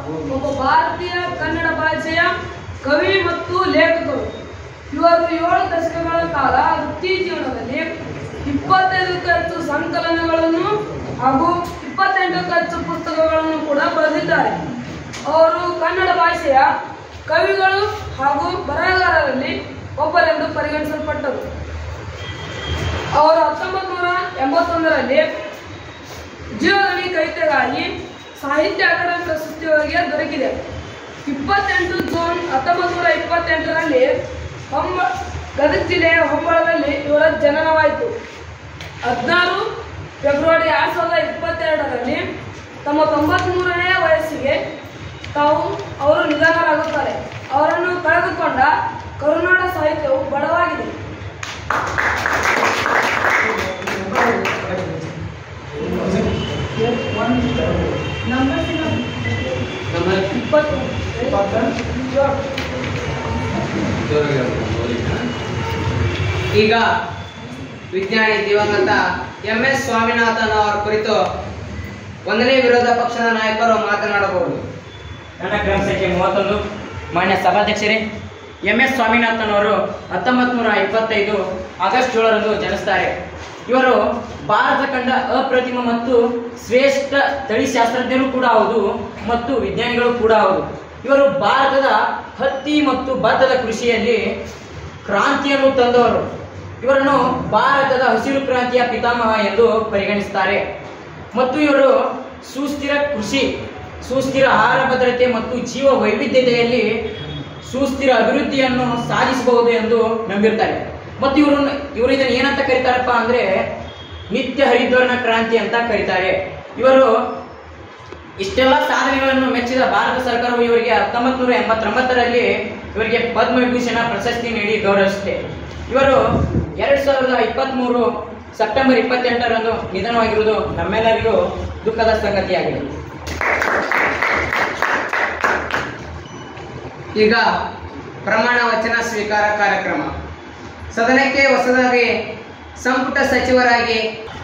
ಒಬ್ಬ ಭಾರತೀಯ ಕನ್ನಡ ಭಾಷೆಯ ಕವಿ ಮತ್ತು ಲೇಖಕರು ಇವರು ಏಳು ದಶಕಗಳ ಕಾಲ ವೃತ್ತಿ ಜೀವನದಲ್ಲಿ ಇಪ್ಪತ್ತೈದಕ್ಕೂ ಹೆಚ್ಚು ಸಂಕಲನಗಳನ್ನು ಹಾಗೂ ಇಪ್ಪತ್ತೆಂಟಕ್ಕೂ ಹೆಚ್ಚು ಪುಸ್ತಕಗಳನ್ನು ಕೂಡ ಬರೆದಿದ್ದಾರೆ ಅವರು ಕನ್ನಡ ಭಾಷೆಯ ಕವಿಗಳು ಹಾಗೂ ಬರಹಗಾರರಲ್ಲಿ ಒಬ್ಬರೆಂದು ಪರಿಗಣಿಸಲ್ಪಟ್ಟರು ಅವರು ಹತ್ತೊಂಬತ್ತು ನೂರ ಎಂಬತ್ತೊಂದರಲ್ಲಿ ಜೀವಗಣಿ ಕವಿತೆಗಾಗಿ ಸಾಹಿತ್ಯ ಅಕಾಡೆಮಿ ಪ್ರಶಸ್ತಿ ಅವರಿಗೆ ದೊರಕಿದೆ ಇಪ್ಪತ್ತೆಂಟು ಜೂನ್ ಹತ್ತೊಂಬತ್ತು ನೂರ ಇಪ್ಪತ್ತೆಂಟರಲ್ಲಿ ಹೊಂಬ ಗದಗ ಜಿಲ್ಲೆಯ ಹೊಂಬಳದಲ್ಲಿ ಇವರ ಜನನವಾಯಿತು ಹದಿನಾರು ಫೆಬ್ರವರಿ ಎರಡು ಸಾವಿರದ ಇಪ್ಪತ್ತೆರಡರಲ್ಲಿ ತಮ್ಮ ತೊಂಬತ್ಮೂರನೇ ವಯಸ್ಸಿಗೆ ತಾವು ಅವರು ನಿಧನರಾಗುತ್ತಾರೆ ಅವರನ್ನು ಕಳೆದುಕೊಂಡ ಕರುನಾಡ ಸಾಹಿತ್ಯವು ಬಡವಾಗಿದೆ ಇಪ್ಪತ್ತು ಈಗ ವಿಜ್ಞಾನಿ ದಿವಂಗತ ಎಂ ಎಸ್ ಸ್ವಾಮಿನಾಥನ್ ಅವರ ಕುರಿತು ಒಂದನೇ ವಿರೋಧ ಪಕ್ಷದ ನಾಯಕರು ಮಾತನಾಡಬಹುದು ನನ್ನ ಕ್ರಮ ಸಂಖ್ಯೆ ಮೂವತ್ತೊಂದು ಮಾನ್ಯ ಸಭಾಧ್ಯಕ್ಷರೇ ಎಂ ಎಸ್ ಸ್ವಾಮಿನಾಥನ್ ಅವರು ಹತ್ತೊಂಬತ್ತು ನೂರ ಇಪ್ಪತ್ತೈದು ಆಗಸ್ಟ್ ಏಳರಂದು ಜನಿಸ್ತಾರೆ ಇವರು ಭಾರತ ಕಂಡ ಅಪ್ರತಿಮ ಮತ್ತು ಶ್ರೇಷ್ಠ ತಳಿಶಾಸ್ತ್ರಜ್ಞರು ಕೂಡ ಹೌದು ಮತ್ತು ವಿಜ್ಞಾನಿಗಳು ಕೂಡ ಹೌದು ಇವರು ಭಾರತದ ಹತ್ತಿ ಮತ್ತು ಭತ್ತದ ಕೃಷಿಯಲ್ಲಿ ಕ್ರಾಂತಿಯನ್ನು ತಂದವರು ಇವರನ್ನು ಭಾರತದ ಹಸಿರು ಕ್ರಾಂತಿಯ ಪಿತಾಮಹ ಎಂದು ಪರಿಗಣಿಸುತ್ತಾರೆ ಮತ್ತು ಇವರು ಸುಸ್ಥಿರ ಕೃಷಿ ಸುಸ್ಥಿರ ಆಹಾರ ಭದ್ರತೆ ಮತ್ತು ಜೀವ ವೈವಿಧ್ಯತೆಯಲ್ಲಿ ಸುಸ್ಥಿರ ಅಭಿವೃದ್ಧಿಯನ್ನು ಸಾಧಿಸಬಹುದು ಎಂದು ನಂಬಿರ್ತಾರೆ ಮತ್ತು ಇವರು ಇವರು ಇದನ್ನು ಏನಂತ ಕರೀತಾರಪ್ಪ ಅಂದ್ರೆ ನಿತ್ಯ ಹರಿದ್ವರ್ಣ ಕ್ರಾಂತಿ ಅಂತ ಕರೀತಾರೆ ಇವರು ಇಷ್ಟೆಲ್ಲ ಸಾಧನೆಗಳನ್ನು ಮೆಚ್ಚಿದ ಭಾರತ ಸರ್ಕಾರವು ಇವರಿಗೆ ಹತ್ತೊಂಬತ್ತು ನೂರ ಎಂಬತ್ತೊಂಬತ್ತರಲ್ಲಿ ಇವರಿಗೆ ಪದ್ಮವಿಭೂಷಣ ಪ್ರಶಸ್ತಿ ನೀಡಿ ಗೌರವಿಸಿದೆ ಇವರು ಎರಡ್ ಸಾವಿರದ ಇಪ್ಪತ್ತ್ಮೂರು ಸೆಪ್ಟೆಂಬರ್ ಇಪ್ಪತ್ತೆಂಟರಂದು ನಿಧನವಾಗಿರುವುದು ನಮ್ಮೆಲ್ಲರಿಗೂ ದುಃಖದ ಸಂಗತಿಯಾಗಿದೆ ಈಗ ಪ್ರಮಾಣ ವಚನ ಸ್ವೀಕಾರ ಕಾರ್ಯಕ್ರಮ ಸದನಕ್ಕೆ ಹೊಸದಾಗಿ ಸಂಪುಟ ಸಚಿವರಾಗಿ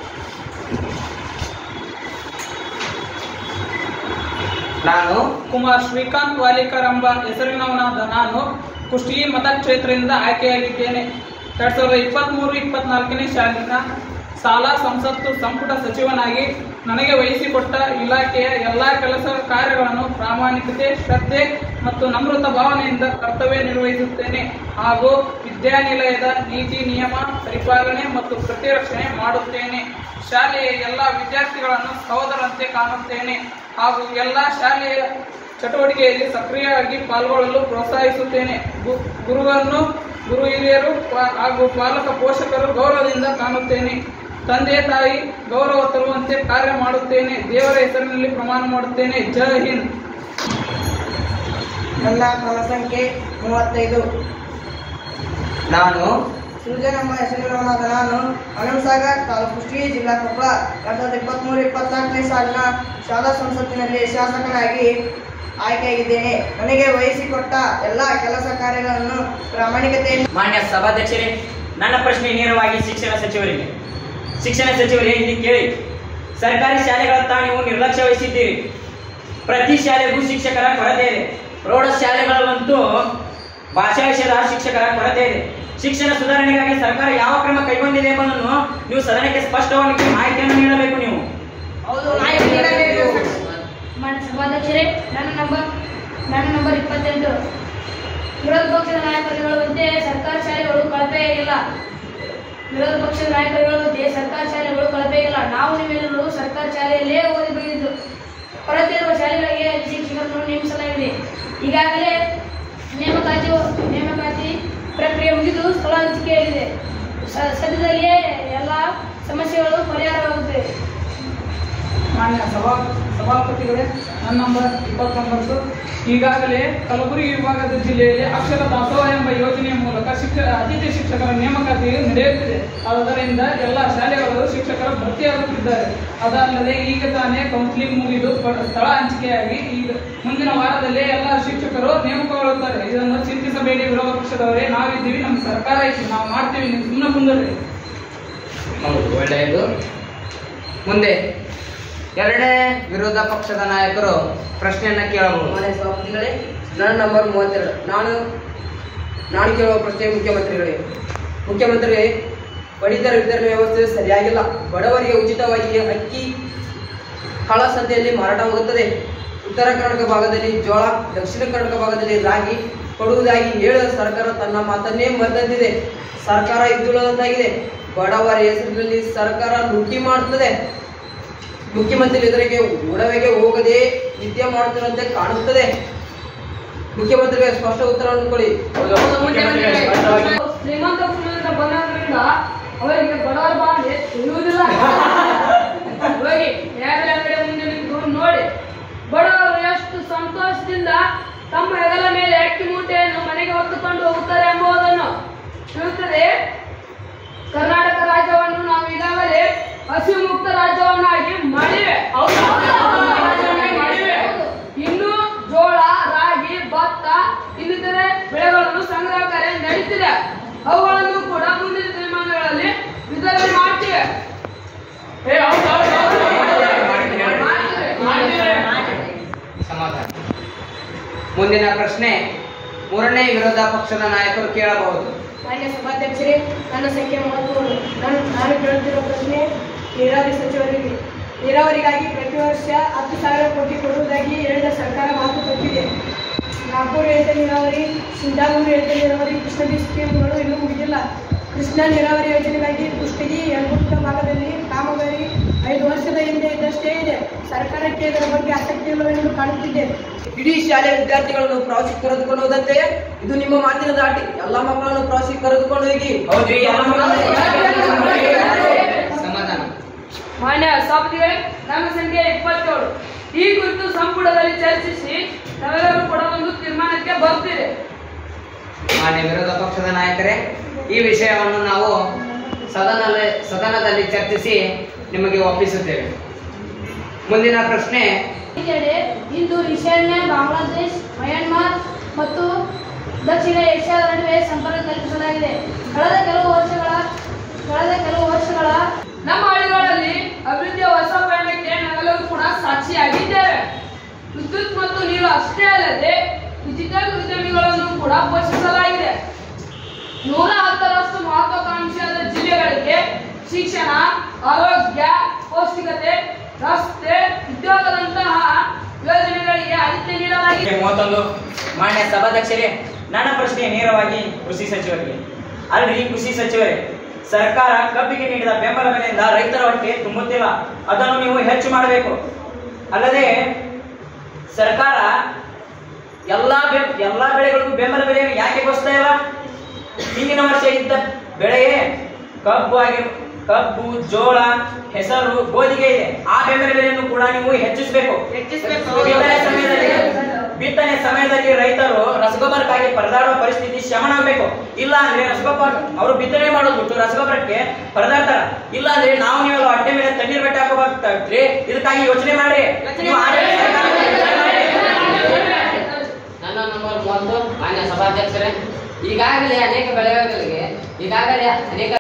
ನಾನು ಕುಮಾರ್ ಶ್ರೀಕಾಂತ್ ವಾಲಿಕರ್ ಎಂಬ ಹೆಸರಿನವನಾದ ನಾನು ಕುಷ್ಟಗಿ ಮತಕ್ಷೇತ್ರದಿಂದ ಆಯ್ಕೆಯಾಗಿದ್ದೇನೆ ಎರಡ್ ಸಾವಿರದ ಇಪ್ಪತ್ತ್ಮೂರು ಇಪ್ಪತ್ನಾಲ್ಕನೇ ಸಾಲಿನ ಸಾಲ ಸಂಸತ್ತು ಸಂಪುಟ ಸಚಿವನಾಗಿ ನನಗೆ ವಹಿಸಿಕೊಟ್ಟ ಇಲಾಖೆಯ ಎಲ್ಲಾ ಕೆಲಸ ಕಾರ್ಯಗಳನ್ನು ಪ್ರಾಮಾಣಿಕತೆ ಶ್ರದ್ಧೆ ಮತ್ತು ನಮ್ರತ ಭಾವನೆಯಿಂದ ಕರ್ತವ್ಯ ನಿರ್ವಹಿಸುತ್ತೇನೆ ಹಾಗೂ ವಿದ್ಯಾನಿಲಯದ ನೀತಿ ನಿಯಮ ಪರಿಪಾಲನೆ ಮತ್ತು ಪ್ರತಿರಕ್ಷಣೆ ಮಾಡುತ್ತೇನೆ ಶಾಲೆಯ ಎಲ್ಲ ವಿದ್ಯಾರ್ಥಿಗಳನ್ನು ಸಹೋದರಂತೆ ಕಾಣುತ್ತೇನೆ ಹಾಗೂ ಎಲ್ಲ ಶಾಲೆಯ ಚಟುವಟಿಕೆಯಲ್ಲಿ ಸಕ್ರಿಯವಾಗಿ ಪಾಲ್ಗೊಳ್ಳಲು ಪ್ರೋತ್ಸಾಹಿಸುತ್ತೇನೆ ಗು- ಗುರುವನ್ನು ಗುರು ಹಿರಿಯರು ಪಾ- ಹಾಗೂ ಪಾಲಕ ಪೋಷಕರು ಗೌರವದಿಂದ ಕಾಣುತ್ತೇನೆ ತಂದೆ ತಾಯಿ ಗೌರವ ತರುವಂತೆ ಕಾರ್ಯ ಮಾಡುತ್ತೇನೆ ದೇವರ ಹೆಸರಿನಲ್ಲಿ ಪ್ರಮಾಣ ಮಾಡುತ್ತೇನೆ ಜೈ ಹಿಂದ್ ನನ್ನ ಕ್ರಮ ಸಂಖ್ಯೆ ಮೂವತ್ತೈದು ನಾನು ಸೃಜನ್ ಎಂಬ ಹೆಸರಿನವನಾದ ನಾನು ಅನಂಸಾಗರ್ ತಾಲೂಕು ಕುಷ್ಟಗಿ ಜಿಲ್ಲಾ ಕೊಪ್ಪಳ ಎರಡ್ ಸಾವಿರದ ಇಪ್ಪತ್ತ್ಮೂರು ಇಪ್ಪತ್ನಾಲ್ಕನೇ ಸಾಲಿನ ಶಾಲಾ ಸಂಸತ್ತಿನಲ್ಲಿ ಶಾಸಕನಾಗಿ ಆಯ್ಕೆಯಾಗಿದ್ದೇನೆ ನನಗೆ ವಹಿಸಿಕೊಟ್ಟ ಎಲ್ಲ ಕೆಲಸ ಕಾರ್ಯಗಳನ್ನು ಪ್ರಾಮಾಣಿಕತೆಯಿಂದ ಮಾನ್ಯ ಸಭಾಧ್ಯಕ್ಷರೇ ನನ್ನ ಪ್ರಶ್ನೆ ನೇರವಾಗಿ ಶಿಕ್ಷಣ ಸಚಿವರಿಗೆ ಶಿಕ್ಷಣ ಸಚಿವರೇ ಇಲ್ಲಿ ಕೇಳಿ ಸರ್ಕಾರಿ ಶಾಲೆಗಳತ್ತ ನೀವು ನಿರ್ಲಕ್ಷ್ಯ ವಹಿಸಿದ್ದೀರಿ ಪ್ರತಿ ಶಾಲೆಗೂ ಶಿಕ್ಷಕರ ಕೊರತೆ ಇದೆ ಪ್ರೌಢ ಶಾಲೆಗಳಲ್ಲಂತೂ ಭಾಷಾ ವಿಷಯದ ಶಿಕ್ಷಕರ ಕೊರತೆ ಇದೆ ಶಿಕ್ಷಣ ಸುಧಾರಣೆಗಾಗಿ ಸರ್ಕಾರ ಯಾವ ಕ್ರಮ ಕೈಗೊಂಡಿದೆ ಎಂಬುದನ್ನು ನೀವು ಸದನಕ್ಕೆ ಸ್ಪಷ್ಟವಾಗಿ ಮಾಹಿತಿಯನ್ನು ನೀಡಬೇಕು ನೀವು ಮಾನ್ಯ ಸಭಾಧ್ಯಕ್ಷರೇ ನನ್ನ ನಂಬರ್ ನನ್ನ ನಂಬರ್ ಇಪ್ಪತ್ತೆಂಟು ವಿರೋಧ ಪಕ್ಷದ ನಾಯಕರು ಹೇಳುವಂತೆ ಸರ್ಕಾರಿ ಶಾಲೆಗಳು ಕಳಪೆಯಾಗಿಲ್ಲ ವಿರೋಧ ಪಕ್ಷದ ನಾಯಕರು ಹೇಳುವಂತೆ ಸರ್ಕಾರಿ ಶಾಲೆಗಳು ಕಳಪೆಯಾಗಿಲ್ಲ ನಾವು ನೀವೆಲ್ಲರೂ ಸರ್ಕಾರಿ ಶಾಲೆಯಲ್ಲೇ ಓದಿ ಬೆಳೆದಿದ್ದು ಕೊರತೆ ಇರುವ ಶಾಲೆಗಳಿಗೆ ಶಿಕ್ಷಕರನ್ನು ನೇಮಿಸಲಾಗಿದೆ ಈಗಾಗಲೇ ನೇಮಕಾತಿ ನೇಮಕಾತಿ ಪ್ರಕ್ರಿಯೆ ಮುಗಿದು ಸ್ಥಳ ಹಂಚಿಕೆಯಾಗಿದೆ ಸ- ಸದ್ಯದಲ್ಲಿಯೇ ಎಲ್ಲ ಸಮಸ್ಯೆಗಳು ಪರಿಹಾರವಾಗುತ್ತವೆ ಮಾನ್ಯ ಸಭಾ ಸಭಾಪತಿಗಳೇ ನನ್ನ ನಂಬರ್ ಇಪ್ಪತ್ತೊಂಬತ್ತು ಈಗಾಗಲೇ ಕಲಬುರಗಿ ವಿಭಾಗದ ಜಿಲ್ಲೆಯಲ್ಲಿ ಅಕ್ಷರ ದಾಸೋಹ ಎಂಬ ಯೋಜನೆಯ ಮೂಲಕ ಶಿಕ್ಷ ಅತಿಥಿ ಶಿಕ್ಷಕರ ನೇಮಕಾತಿ ನಡೆಯುತ್ತಿದೆ ಆದ್ದರಿಂದ ಎಲ್ಲ ಶಾಲೆಗಳು ಶಿಕ್ಷಕರ ಭರ್ತಿಯಾಗುತ್ತಿದ್ದಾರೆ ಅದಲ್ಲದೆ ಈಗ ತಾನೇ ಕೌನ್ಸಿಲಿಂಗ್ ಮುಗಿದು ಪ- ಸ್ಥಳ ಹಂಚಿಕೆಯಾಗಿ ಈಗ ಮುಂದಿನ ವಾರದಲ್ಲೇ ಎಲ್ಲ ಶಿಕ್ಷಕರು ನೇಮಕಗೊಳ್ಳುತ್ತಾರೆ ಇದನ್ನು ಚಿಂತಿಸಬೇಡಿ ವಿರೋಧ ಪಕ್ಷದವರೇ ನಾವಿದ್ದೀವಿ ನಮ್ಮ ಸರ್ಕಾರ ಐತಿ ನಾವು ಮಾಡ್ತೀವಿ ನೀವು ಸುಮ್ಮನೆ ಕುಂದರ್ರಿ ಹೌದು ಒಳ್ಳೆಯದು ಮುಂದೆ ಎರಡನೇ ವಿರೋಧ ಪಕ್ಷದ ನಾಯಕರು ಪ್ರಶ್ನೆಯನ್ನ ಕೇಳಬಹುದು ಮಾನ್ಯ ಸಭಾಪತಿಗಳೇ ನನ್ನ ನಂಬರ್ ಮೂವತ್ತೆರಡು ನಾನು ನಾನು ಕೇಳುವ ಪ್ರಶ್ನೆ ಮುಖ್ಯಮಂತ್ರಿಗಳೇ ಮುಖ್ಯಮಂತ್ರಿಗಳೇ ಪಡಿತರ ವಿತರಣೆ ವ್ಯವಸ್ಥೆ ಸರಿಯಾಗಿಲ್ಲ ಬಡವರಿಗೆ ಉಚಿತವಾಗಿ ಅಕ್ಕಿ ಕಾಳಸಂತೆಯಲ್ಲಿ ಮಾರಾಟವಾಗುತ್ತದೆ ಉತ್ತರ ಕರ್ನಾಟಕ ಭಾಗದಲ್ಲಿ ಜೋಳ ದಕ್ಷಿಣ ಕರ್ನಾಟಕ ಭಾಗದಲ್ಲಿ ರಾಗಿ ಕೊಡುವುದಾಗಿ ಹೇಳಿದ ಸರ್ಕಾರ ತನ್ನ ಮಾತನ್ನೇ ಮರೆತಂದಿದೆ ಸರ್ಕಾರ ಇದ್ದುಳದಂತಾಗಿದೆ ಬಡವರ ಹೆಸರಿನಲ್ಲಿ ಸರ್ಕಾರ ಲೂಟಿ ಮಾಡುತ್ತದೆ ಮುಖ್ಯಮಂತ್ರಿ ಎದುರಿಗೆ ಉಡವೆಗೆ ಹೋಗದೆ ನಿದ್ದೆ ಮಾಡುತ್ತಿರುವಂತೆ ಕಾಣುತ್ತದೆ ಮುಖ್ಯಮಂತ್ರಿಗೆ ಸ್ಪಷ್ಟ ಉತ್ತರವನ್ನು ಕೊಡಿ ಮುಖ್ಯಮಂತ್ರಿಗಳೇ, ಸ್ಪಷ್ಟವಾಗಿ ಶ್ರೀಮಂತ ಕುಟುಂಬದಿಂದ ಬಂದಾದ್ರಿಂದ ಅವರಿಗೆ ಬಡವರ ಭಾವನೆ ತಿಳಿಯುವುದಿಲ್ಲ ಹೋಗಿ ನ್ಯಾಯಾಲಯ ಅಂಗಡಿ ಮುಂದೆ ನಿಂತು ನೋಡಿ ಬಡವರು ಎಷ್ಟು ಸಂತೋಷದಿಂದ ತಮ್ಮ ಹೆಗಲ ಮೇಲೆ ಅಕ್ಕಿ ಮೂಟೆಯನ್ನು ಮನೆಗೆ ಹೊತ್ತುಕೊಂಡು ಹೋಗುತ್ತಾರೆ ಎಂಬುದನ್ನು ತಿಳಿಯುತ್ತದೆ ಕರ್ನಾಟಕ ರಾಜ್ಯವನ್ನು ನಾವು ಈಗಾಗಲೇ ಹಸಿವು ಮುಕ್ತ ರಾಜ್ಯವನ್ನಾಗಿ ಮಾಡಿವೆ ರಾಜ್ಯವನ್ನಾಗಿ ಮಾಡಿವೆ ಇನ್ನು ಜೋಳ ರಾಗಿ ಭತ್ತ ಇನ್ನಿತರೆ ಬೆಳೆಗಳನ್ನು ಸಂಗ್ರಹ ಕಾರ್ಯ ನಡೀತಿದೆ ಅವುಗಳನ್ನು ಕೂಡ ಮುಂದಿನ ದಿನಮಾನಗಳಲ್ಲಿ ವಿತರಣೆ ಮಾಡ್ತೀವಿ ಮಾಡ್ತೀವಿ. ಸಮಾಧಾನ ಮುಂದಿನ ಪ್ರಶ್ನೆ ಮೂರನೇ ವಿರೋಧ ಪಕ್ಷದ ನಾಯಕರು ಕೇಳಬಹುದು ಮಾನ್ಯ ಸಭಾಧ್ಯಕ್ಷರೇ ನನ್ನ ಸಂಖ್ಯೆ ಮೂವತ್ಮೂರು ನಾನು ನಾನು ಕೇಳುತ್ತಿರುವ ಪ್ರಶ್ನೆ ನೀರಾವರಿ ಸಚಿವರಿಗೆ ನೀರಾವರಿಗಾಗಿ ಪ್ರತಿ ವರ್ಷ ಹತ್ತು ಸಾವಿರ ಕೋಟಿ ಕೊಡುವುದಾಗಿ ಹೇಳಿದ ಸರ್ಕಾರ ಮಾತು ತಪ್ಪಿದೆ ನಾಗಪುರ ಏತ ನೀರಾವರಿ ಸಿಂಧಾಗೂರು ಏತ ನೀರಾವರಿ ಕೃಷ್ಣಗಿ ಸ್ಕೀಮ್ಗಳು ಇನ್ನೂ ಮುಗಿದಿಲ್ಲ ಕೃಷ್ಣ ನೀರಾವರಿ ಯೋಜನೆಗಾಗಿ ಕುಷ್ಟಗಿ ಯಲಬುರ್ಗ ಭಾಗದಲ್ಲಿ ಕಾಮಗಾರಿ ಐದು ವರ್ಷದ ಹಿಂದೆ ಇದ್ದಷ್ಟೇ ಇದೆ ಸರ್ಕಾರಕ್ಕೆ ಇದರ ಬಗ್ಗೆ ಆಸಕ್ತಿ ಇಲ್ಲವೆಂದು ಕಾಣುತ್ತಿದೆ ಇಡೀ ಶಾಲೆ ವಿದ್ಯಾರ್ಥಿಗಳನ್ನು ಪ್ರವಾಸಕ್ಕೆ ಕರೆದುಕೊಂಡು ಹೋದಂತೆ ಇದು ನಿಮ್ಮ ಮಾತಿನ ದಾಟಿ ಎಲ್ಲ ಮಕ್ಕಳನ್ನು ಪ್ರವಾಸಕ್ಕೆ ಕರೆದುಕೊಂಡು ಹೋಗಿ ಹೌದ್ರಿ ಎಲ್ಲ ಸಮಾಧಾನ ಮಾನ್ಯ ಸಭಾಪತಿಗಳೇ ನನ್ನ ಸಂಖ್ಯೆ ಇಪ್ಪತ್ತೇಳು ಈ ಕುರಿತು ಸಂಪುಟದಲ್ಲಿ ಚರ್ಚಿಸಿ ನಾವೆಲ್ಲರೂ ಕೂಡ ಒಂದು ತೀರ್ಮಾನಕ್ಕೆ ಬರ್ತಿದೆ ಮಾನ್ಯ ವಿರೋಧ ಪಕ್ಷದ ನಾಯಕರೇ ಈ ವಿಷಯವನ್ನು ನಾವು ಸದನದಲ್ಲಿ ಸದನದಲ್ಲಿ ಚರ್ಚಿಸಿ ನಿಮಗೆ ಒಪ್ಪಿಸುತ್ತೇವೆ ಮುಂದಿನ ಪ್ರಶ್ನೆ ಇಲ್ಲಿದೆ ಇಂದು ಈಶಾನ್ಯ ಬಾಂಗ್ಲಾದೇಶ್ ಮಯನ್ಮಾರ್ ಮತ್ತು ದಕ್ಷಿಣ ಏಷ್ಯಾದ ನಡುವೆ ಸಂಪರ್ಕ ಕಲ್ಪಿಸಲಾಗಿದೆ ಕಳೆದ ಕೆಲವು ವರ್ಷಗಳ ಕಳೆದ ಕೆಲವು ವರ್ಷಗಳ ನಮ್ಮ ಹಳ್ಳಿಗಳಲ್ಲಿ ಅಭಿವೃದ್ಧಿಯ ಹೊಸ ಪಯಣಕ್ಕೆ ನಾವೆಲ್ಲರೂ ಕೂಡ ಸಾಕ್ಷಿಯಾಗಿದ್ದೇವೆ ವಿದ್ಯುತ್ ಮತ್ತು ನೀರು ಅಷ್ಟೇ ಅಲ್ಲದೆ ಡಿಜಿಟಲ್ ಉದ್ಯಮಿಗಳನ್ನು ಕೂಡ ಪೋಷಿಸಲಾಗಿದೆ ನೂರ ಹತ್ತರಷ್ಟು ಮಹತ್ವಾಕಾಂಕ್ಷೆಯಾದ ಜಿಲ್ಲೆಗಳಿಗೆ ಶಿಕ್ಷಣ ಆರೋಗ್ಯ ಪೌಷ್ಟಿಕತೆ ರಸ್ತೆ ಉದ್ಯೋಗದಂತಹ ಯೋಜನೆಗಳಿಗೆ ಆದ್ಯತೆ ನೀಡಲಾಗಿದೆ ಮೂವತ್ತೊಂದು ಮಾನ್ಯ ಸಭಾಧ್ಯಕ್ಷರೇ ನನ್ನ ಪ್ರಶ್ನೆ ನೇರವಾಗಿ ಕೃಷಿ ಸಚಿವರಿಗೆ ಅಲ್ರಿ ಕೃಷಿ ಸಚಿವರೇ ಸರ್ಕಾರ ಕಬ್ಬಿಗೆ ನೀಡಿದ ಬೆಂಬಲ ಬೆಲೆಯಿಂದ ರೈತರ ಹೊಟ್ಟೆ ತುಂಬುತ್ತಿಲ್ಲ ಅದನ್ನು ನೀವು ಹೆಚ್ಚು ಮಾಡಬೇಕು ಅಲ್ಲದೆ ಸರ್ಕಾರ ಎಲ್ಲಾ ಬೆ ಎಲ್ಲಾ ಬೆಳೆಗಳಿಗೂ ಬೆಂಬಲ ಬೆಲೆಯನ್ನು ಯಾಕೆ ಘೋಷಿಸ್ತಾ ಇಲ್ಲ ಹಿಂದಿನ ವರ್ಷ ಇದ್ದ ಬೆಳೆಯೇ ಕಬ್ಬು ಆಗಿ ಕಬ್ಬು ಜೋಳ ಹೆಸರು ಗೋಧಿಗೆ ಇದೆ ಆ ಬೆಂಬಲ ಬೆಲೆಯನ್ನು ಕೂಡ ನೀವು ಹೆಚ್ಚಿಸಬೇಕು ಬಿತ್ತನೆ ಸಮಯದಲ್ಲಿ ಬಿತ್ತನೆ ಸಮಯದಲ್ಲಿ ರೈತರು ರಸಗೊಬ್ಬರಕ್ಕಾಗಿ ಪರದಾಡುವ ಪರಿಸ್ಥಿತಿ ಶಮನ ಆಗಬೇಕು ಇಲ್ಲ ಅಂದ್ರೆ ರಸಗೊಬ್ಬರ ಅವರು ಬಿತ್ತನೆ ಮಾಡೋದು ಬಿಟ್ಟು ರಸಗೊಬ್ಬರಕ್ಕೆ ಪರದಾಡ್ತಾರ ಇಲ್ಲ ಅಂದ್ರೆ ನಾವು ನೀವೆಲ್ಲ ಹೊಟ್ಟೆ ಮೇಲೆ ತಣ್ಣೀರ್ ಬಟ್ಟೆ ಹಾಕೋಬಾರ್ದ್ರಿ ಇದಕ್ಕಾಗಿ ಯೋಚನೆ ಮಾಡಿ ನೀವು ಆಡಳಿತ ಸರ್ಕಾರಕ್ಕೆ ಯೋಚನೆ ಮಾಡಿ. ನನ್ನ ನಂಬರ್ ಮೂವತ್ತು ಮಾನ್ಯ ಸಭಾಧ್ಯಕ್ಷರೇ ಈಗಾಗಲೇ ಅನೇಕ ಬೆಳೆಗಳಿಗೆ ಈಗಾಗಲೇ ಅನೇಕ